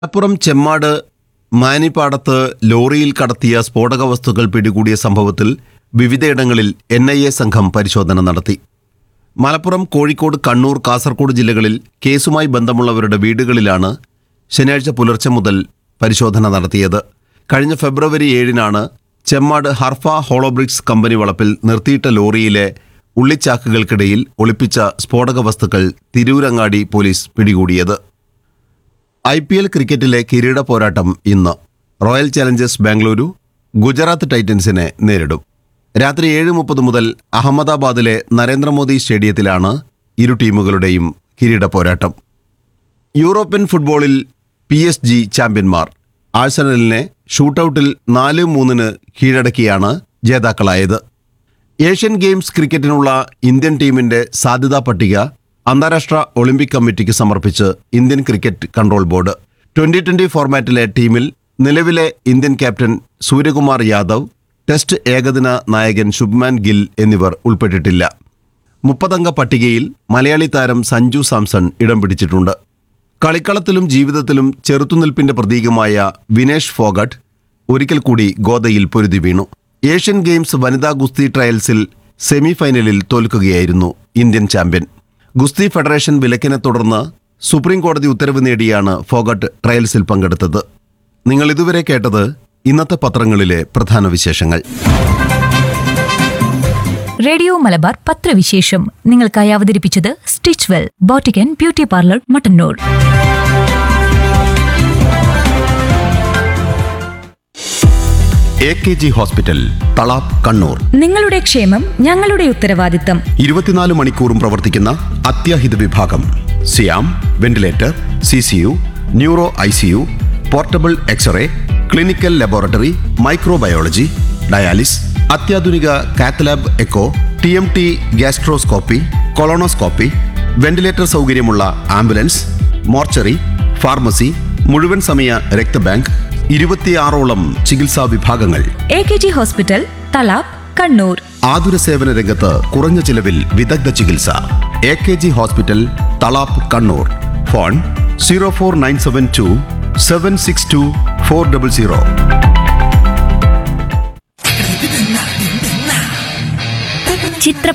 മലപ്പുറം ചെമ്മാട് മാനിപ്പാടത്ത് ലോറിയിൽ കടത്തിയ സ്ഫോടക വസ്തുക്കൾ പിടികൂടിയ സംഭവത്തിൽ വിവിധയിടങ്ങളിൽ എൻ ഐ എ സംഘം പരിശോധന നടത്തി മലപ്പുറം കോഴിക്കോട് കണ്ണൂർ കാസർഗോഡ് ജില്ലകളിൽ കേസുമായി ബന്ധമുള്ളവരുടെ വീടുകളിലാണ് ശനിയാഴ്ച പുലർച്ചെ മുതൽ പരിശോധന നടത്തിയത് കഴിഞ്ഞ ഫെബ്രുവരി ഏഴിനാണ് ചെമ്മാട് ഹർഫ ഹോളോബ്രിക്സ് കമ്പനി വളപ്പിൽ നിർത്തിയിട്ട ലോറിയിലെ ഉള്ളിച്ചാക്കുകൾക്കിടയിൽ ഒളിപ്പിച്ച സ്ഫോടക വസ്തുക്കൾ തിരൂരങ്ങാടി പോലീസ് പിടികൂടിയത് ഐ പി എൽ ക്രിക്കറ്റിലെ കിരീട പോരാട്ടം ഇന്ന് റോയൽ ചലഞ്ചേഴ്സ് ബാംഗ്ലൂരു ഗുജറാത്ത് ടൈറ്റൻസിനെ നേരിടും രാത്രി ഏഴ് മുപ്പത് മുതൽ അഹമ്മദാബാദിലെ നരേന്ദ്രമോദി സ്റ്റേഡിയത്തിലാണ് ഇരു ടീമുകളുടെയും കിരീട പോരാട്ടം യൂറോപ്യൻ ഫുട്ബോളിൽ പി എസ് ജി ചാമ്പ്യന്മാർ ആഴ്സണലിനെ ഷൂട്ടൌട്ടിൽ നാല് മൂന്നിന് കീഴടക്കിയാണ് ജേതാക്കളായത് ഏഷ്യൻ ഗെയിംസ് ക്രിക്കറ്റിനുള്ള ഇന്ത്യൻ ടീമിന്റെ സാധ്യതാ പട്ടിക അന്താരാഷ്ട്ര ഒളിമ്പിക് കമ്മിറ്റിക്ക് സമർപ്പിച്ച് Indian cricket control board twenty twenty ഫോർമാറ്റിലെ ടീമിൽ നിലവിലെ Indian captain Suryakumar Yadav test ഏകദിന നായകൻ ശുഭ്മാൻ ഗിൽ എന്നിവർ ഉൾപ്പെട്ടിട്ടില്ല മുപ്പതംഗ പട്ടികയിൽ മലയാളി താരം സഞ്ജു സാംസൺ ഇടം പിടിച്ചിട്ടുണ്ട് കളിക്കളത്തിലും ജീവിതത്തിലും ചെറുത്തുനിൽപ്പിന്റെ പ്രതീകമായ വിനേഷ് ഫോഗട്ട് ഒരിക്കൽ കൂടി ഗോദയിൽ പൊരുതി വീണു ഏഷ്യൻ ഗെയിംസ് വനിതാ ഗുസ്തി ട്രയൽസിൽ സെമി ഫൈനലിൽ തോൽക്കുകയായിരുന്നു ഇന്ത്യൻ ചാമ്പ്യൻ ഗുസ്തി ഫെഡറേഷൻ വിലക്കിനെ തുടർന്ന് സുപ്രീം കോടതി ഉത്തരവ് നേടിയാണ് ഫോഗട്ട് ട്രയൽസിൽ പങ്കെടുത്തത് നിങ്ങൾ ഇതുവരെ കേട്ടത് ഇന്നത്തെ പത്രങ്ങളിലെ പ്രധാന വിശേഷങ്ങൾ റേഡിയോ മലബാർ പത്രവിശേഷം നിങ്ങൾക്കായി അവതരിപ്പിച്ചത് സ്റ്റിച്ച് വെൽ ബോട്ടിക്കൻ beauty parlour Mattannur A K G hospital Thalap Kannur നിങ്ങളുടെ ക്ഷേമം ഞങ്ങളുടെ ഉത്തരവാദിത്തം ഇരുപത്തിനാല് മണിക്കൂറും പ്രവർത്തിക്കുന്ന അത്യാഹിത വിഭാഗം സിയാം ventilator C C U neuro I C U portable X-ray clinical laboratory microbiology dialysis അത്യാധുനിക cath lab echo T M T gastroscopy colonoscopy ventilator സൗകര്യമുള്ള ആംബുലൻസ് മോർച്ചറി ഫാർമസി മുഴുവൻ സമയ രക്തബാങ്ക് ഇരുപത്തിയാറോളം ചികിത്സാ വിഭാഗങ്ങൾ A K G hospital Thalap Kannur ആതുര സേവന രംഗത്ത് കുറഞ്ഞ ചിലവിൽ വിദഗ്ധ ചികിത്സ A K G hospital Thalap Kannur phone zero four nine seven two seven six two four double zero Chithra